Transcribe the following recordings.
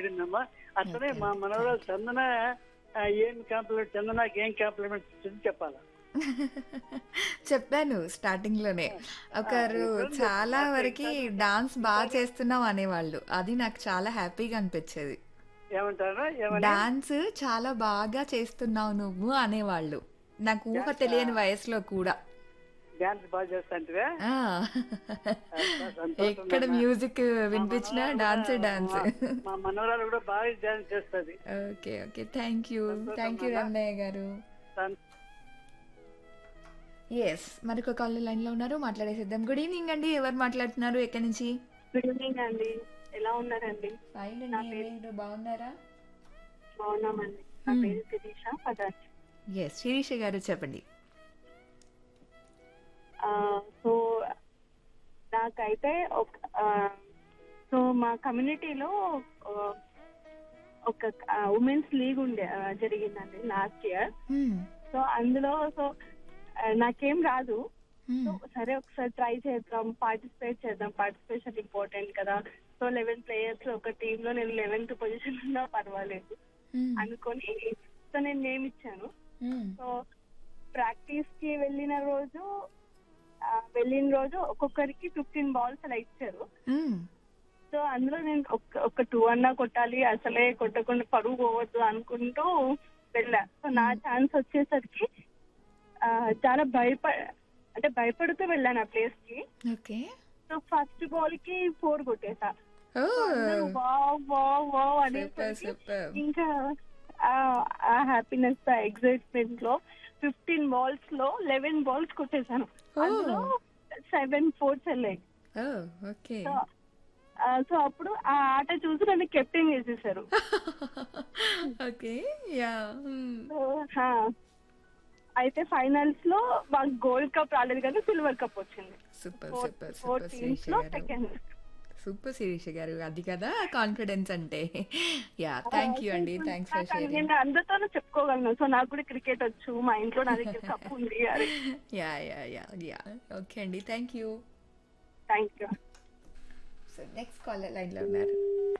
వెళ్ళిందమ్మా అట్లనే మా మనవరాలు చందన ఆ, ఏం కాంప్లిమెంట్ చందనకి ఏం కాంప్లిమెంట్ చెప్పాలా చెప్పాను స్టార్టింగ్ లోనే ఒకరు ఇప్పుడు చాలా నాకు వరకు ఇంకా- డాన్స్ బాగా చేస్తున్నావు అనేవాళ్ళు అది నాకు చాలా హ్యాపీగా అనిపించేది ఏమంటారా ఏమని డాన్స్ చాలా బాగా చేస్తున్నావు నువ్వు అనేవాళ్ళు నాకు ఊహ తెలియని వయసులో కూడా డాన్స్ బాగా చేస్తాంటివే ఆ. సంతోషం ఎక్కడ నాన్న. మ్యూజిక్ వినిపించినా మా డాన్స్ మనవరాలు డాన్స్ కూడా- మా మనవరాలు కూడా బాగా డాన్స్ చేస్తుంది ఓకే ఓకే థ్యాంక్ యూ సంతోషం థ్యాంక్ యూ నాన్న. రమణయ్య గారు ఎస్ మరొక కాల్ లైన్ లో ఉన్నారు మాట్లాడేసేద్దాం గుడ్ ఈవినింగ్ అండి ఎవరు మాట్లాడుతున్నారు ఎక్కడి నుంచి గుడ్ ఈవినింగ్ అండి ఎలా ఉన్నారండి ఫైన్ నా అండి పేరు- మీరు బాగున్నారా బాగున్నామండి నా Hmm. పేరు శిరీష పదార్థ ఎస్ శిరీష గారు చెప్పండి సో నాకైతే ఒక సో మా కమ్యూనిటీలో ఒక ఉమెన్స్ లీగ్ ఉండే ఆ, జరిగిందండి లాస్ట్ ఇయర్ Hmm. సో అందులో సో నాకేం రాదు Hmm. సో సరే ఒకసారి ట్రై చేద్దాం పార్టిసిపేట్ చేద్దాం పార్టిసిపేషన్ ఇంపార్టెంట్ కదా సో లెవెన్ ప్లేయర్స్ ఒక టీమ్ లో నేను లెవెన్త్ పొజిషన్ ఉన్నా పర్వాలేదు Hmm. అనుకొని సో నేను నేమ్ ఇచ్చాను Hmm. సో ప్రాక్టీస్ కి వెళ్ళిన రోజు ఆ, వెళ్ళిన రోజు ఒక్కొక్కరికి ఫిఫ్టీన్ బాల్స్ అలా ఇచ్చారు Hmm. సో అందులో నేను ఒక ఒక టూ అన్నా కొట్టాలి అసలే కొట్టకుండా పరుగు పోవద్దు అనుకుంటూ వెళ్ళా సో నా ఛాన్స్ వచ్చేసరికి ఆ, చాలా భయప అంటే భయపడుతూ వెళ్ళాను ఆ ప్లేస్ కి ఓకే సో ఫస్ట్ బాల్ కి ఫోర్ కొట్టేసా ఓ అందరూ వావ్ వావ్ వావ్ సూపర్ అనేసరికి సూపర్ ఇంకా ఆ- ఆ హ్యాపీనెస్ ఆ ఎగ్జైట్మెంట్ లో ఫిఫ్టీన్ బాల్స్ లో లెవెన్ బాల్స్ కొట్టేశాను Oh. అందులో సెవెన్ ఫోర్స్ వెళ్ళాయి ఓ ఓకే సో ఆ, సో అప్పుడు ఆ ఆట చూసి నన్ను కెప్టెన్ చేసేసారు ఓకే యా సో, హా. అయితే ఫైనల్స్ లో మాకు గోల్డ్ కప్ రాలేదు కానీ సిల్వర్ కప్ వచ్చింది super four super four super teams Sirisha లో గారు సెకండ్ సూపర్ శిరీష గారు అది కదా కాన్ఫిడెన్స్ అంటే యా థ్యాంక్ యూ అండి థ్యాంక్స్ ఫర్ షేరింగ్ నేను అందరితోనూ చెప్పుకోగలను సో నాకు కూడా క్రికెట్ వచ్చు మా ఇంట్లో నా దగ్గర కప్ ఉంది అని yeah yeah yeah yeah okay అండి thank you thank you so next caller లైన్లో ఉన్నారు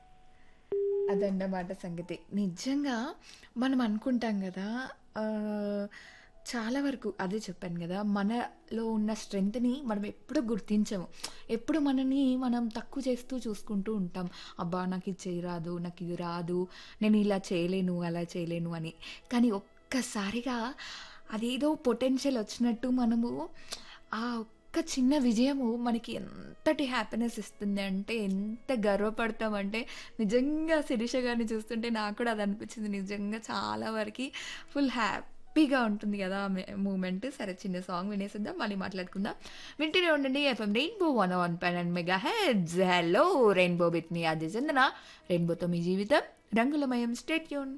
అదన్నమాట సంగతి నిజంగా మనం అనుకుంటాం కదా ఆ, చాలా వరకు అదే చెప్పాను కదా మనలో ఉన్న స్ట్రెంగ్త్ని మనం ఎప్పుడు గుర్తించము ఎప్పుడు మనని మనం తక్కువ చేస్తూ చూసుకుంటూ ఉంటాం అబ్బా నాకు ఇది చేయరాదు నాకు ఇది రాదు నేను ఇలా చేయలేను అలా చేయలేను అని కానీ ఒక్కసారిగా అదేదో పొటెన్షియల్ వచ్చినట్టు మనము ఆ ఒక్క చిన్న విజయము మనకి ఎంతటి హ్యాపీనెస్ ఇస్తుంది అంటే ఎంత గర్వపడతామంటే నిజంగా శిరీష గారిని చూస్తుంటే నాకు కూడా అది అనిపించింది నిజంగా చాలా వరకు ఫుల్ హ్యాపీగా ఉంటుంది కదా ఆ మూమెంట్ సరే చిన్న సాంగ్ వినేసిద్దాం మళ్ళీ మాట్లాడుకుందాం వింటూనే ఉండండి ఎఫ్ఎం రెయిన్బో వన్ వన్ పైన్ and mega heads hello Rainbow with me అది చందన రెయిన్బోతో మీ జీవితం రంగులమయం స్టేట్ యూన్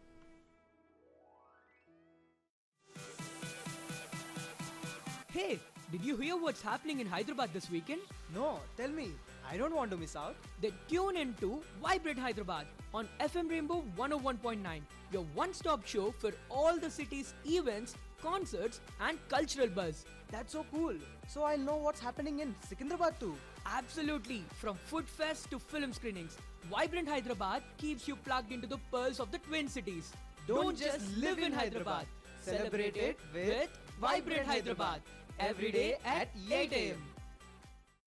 Hey, did you hear what's happening in Hyderabad this weekend? No, tell me. I don't want to miss out. Then tune in to Vibrate Hyderabad on FM Rainbow 101.9, your one stop show for all the city's events, concerts, and cultural buzz. That's so cool. So I'll know what's happening in Secunderabad too. Absolutely, from food fest to film screenings, Vibrant Hyderabad keeps you plugged into the pearls of the Twin Cities. Don't just live in Hyderabad. Celebrate it with Vibrant Hyderabad. Every day at 8 a.m.